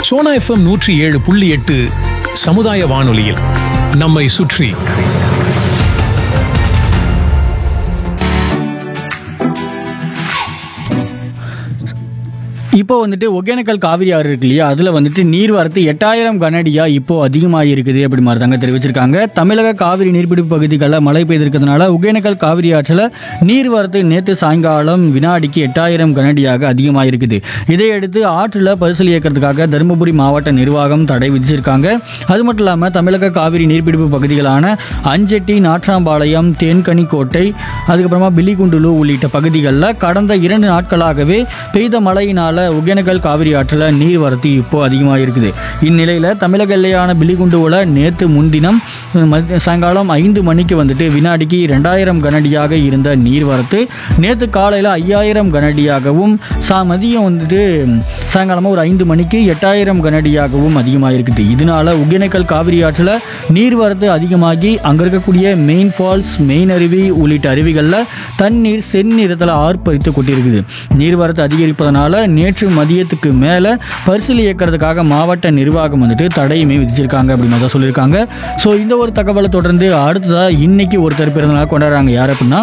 Sona FM நூற்றி ஏழு புள்ளி எட்டு சமுதாய வானொலியில் நம்மை சுற்றி இப்போ வந்துட்டு ஒகேனக்கல் காவிரி ஆறு இருக்கு இல்லையா அதில் வந்துட்டு நீர்வரத்து எட்டாயிரம் கனடியா இப்போ அதிகமாக இருக்குது அப்படி மாதிரி தாங்க தெரிவிச்சிருக்காங்க தமிழக காவிரி நீர்பிடிப்பு பகுதிகளில் மழை பெய்திருக்கிறதுனால ஒகேனக்கல் காவிரி ஆற்றில் நீர்வரத்து நேற்று சாயங்காலம் வினாடிக்கு எட்டாயிரம் கனடியாக அதிகமாக இருக்குது இதையடுத்து ஆற்றில் பரிசல் இயக்கிறதுக்காக தருமபுரி மாவட்ட நிர்வாகம் தடை விதிச்சிருக்காங்க அது மட்டும் இல்லாமல் தமிழக காவிரி நீர்பிடிப்பு பகுதிகளான அஞ்செட்டி நாற்றாம்பாளையம் தேன்கனிக்கோட்டை அதுக்கப்புறமா பில்லிகுண்டுலு உள்ளிட்ட பகுதிகளில் கடந்த இரண்டு நாட்களாகவே பெய்த மழையினால ஒகேனக்கல் காவிரி ஆற்றில் நீர்வரத்து இப்போ அதிகமாக இருக்குது இந்நிலையில் தமிழக எல்லையான பில்லிகுண்டுவில் நேற்று முன்தினம் மதிய- சாயங்காலம் ஐந்து மணிக்கு வந்துட்டு வினாடிக்கு ரெண்டாயிரம் கனடியாக இருந்த நீர்வரத்து நேற்று காலையில் ஐயாயிரம் கனடியாகவும் சா மதியம் வந்துட்டு சாயங்காலமாக ஒரு ஐந்து மணிக்கு எட்டாயிரம் கனடியாகவும் அதிகமாக இருக்குது இதனால ஒகேனக்கல் காவிரி ஆற்றில் நீர்வரத்து அதிகமாகி அங்கே இருக்கக்கூடிய மெயின் ஃபால்ஸ் மெயின் அருவி உள்ளிட்ட அருவிகளில் தண்ணீர் செந்நிறத்தில் ஆர்ப்பரித்து கொண்டிருக்குது நீர்வரத்து அதிகரிப்பதனால நேற்று மதியத்துக்கு மேலே பரிசீல் இயக்கிறதுக்காக மாவட்ட நிர்வாகம் வந்துட்டு தடையுமே விதிச்சிருக்காங்க அப்படின்னு தான் சொல்லியிருக்காங்க ஸோ இந்த ஒரு தகவலை தொடர்ந்து அடுத்ததாக இன்னைக்கு ஒருத்தர் பிறந்தநாள் கொண்டாடுறாங்க யார் அப்படின்னா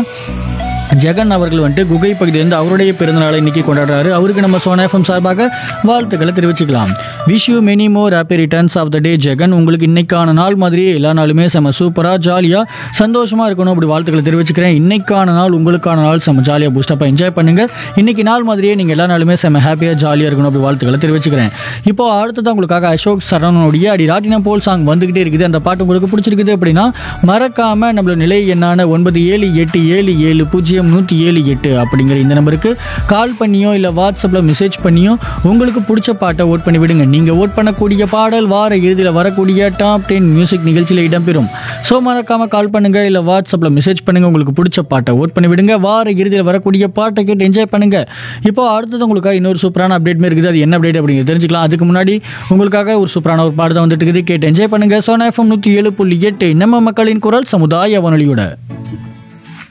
ஜெகன் அவர்கள் வந்துட்டு குகை பகுதியிலிருந்து அவருடைய பிறந்தநாளை இன்னைக்கு கொண்டாடுறாரு அவருக்கு நம்ம சோனா எஃப்எம் சார்பாக வாழ்த்துக்களை தெரிவிச்சுக்கலாம் wish you many more happy returns of the day Jegan உங்களுக்கு இன்னைக்கான நாள் மாதிரியே எல்லா நாளுமே செம்ம சூப்பராக ஜாலியாக சந்தோஷமாக இருக்கணும் அப்படி வாழ்த்துக்களை தெரிவிச்சுக்கிறேன் இன்னைக்கான நாள் உங்களுக்கான நாள் செம்ம ஜாலியாக பூஸ்டப்பாக என்ஜாய் பண்ணுங்க இன்னைக்கு நாள் மாதிரியே நீங்கள் எல்லா நாளுமே செம்ம ஹாப்பியாக ஜாலியாக இருக்கணும் அப்படி வாழ்த்துக்களை தெரிவிச்சுக்கிறேன் இப்போ அடுத்தது உங்களுக்காக அசோக் சரவணனுடைய அடி ராட்டினம் போல் சாங் வந்துகிட்டே இருக்குது அந்த பாட்டு உங்களுக்கு பிடிச்சிருக்குது அப்படின்னா மறக்காம நம்மளோட நிலை எண்ணான ஒன்பது ஏழு எட்டு ஏழு ஏழு பூஜ்ஜியம் நூற்றி ஏழு எட்டு அப்படிங்கிற இந்த நம்பருக்கு கால் பண்ணியோ இல்லை வாட்ஸ்அப்பில் மெசேஜ் பண்ணியோ உங்களுக்கு பிடிச்ச பாட்டை ஓட் பண்ணி விடுங்க நீங்கள் ஓட் பண்ணக்கூடிய பாடல் வார இறுதியில் வரக்கூடிய டாப் டென் மியூசிக் நிகழ்ச்சியில் இடம்பெறும் ஸோ மறக்காம கால் பண்ணுங்க இல்லை வாட்ஸ்அப்பில் மெசேஜ் பண்ணுங்க உங்களுக்கு பிடிச்ச பாட்டை ஓட் பண்ணி விடுங்க வார இறுதியில் வரக்கூடிய பாட்டை கேட்டு என்ஜாய் பண்ணுங்க இப்போ அடுத்தது உங்களுக்காக இன்னொரு சூப்பரான அப்டேட் இருக்குது அது என்ன அப்டேட் அப்படிங்கிறது தெரிஞ்சுக்கலாம் அதுக்கு முன்னாடி உங்களுக்காக ஒரு சூப்பரான ஒரு பாட்டு தான் வந்துட்டு இருக்குது கேட்டு என்ஜாய் பண்ணுங்க சோனா எஃப்எம் நூற்றி ஏழு புள்ளி எட்டு நம்ம மக்களின் குரல் சமுதாய வானொலியோட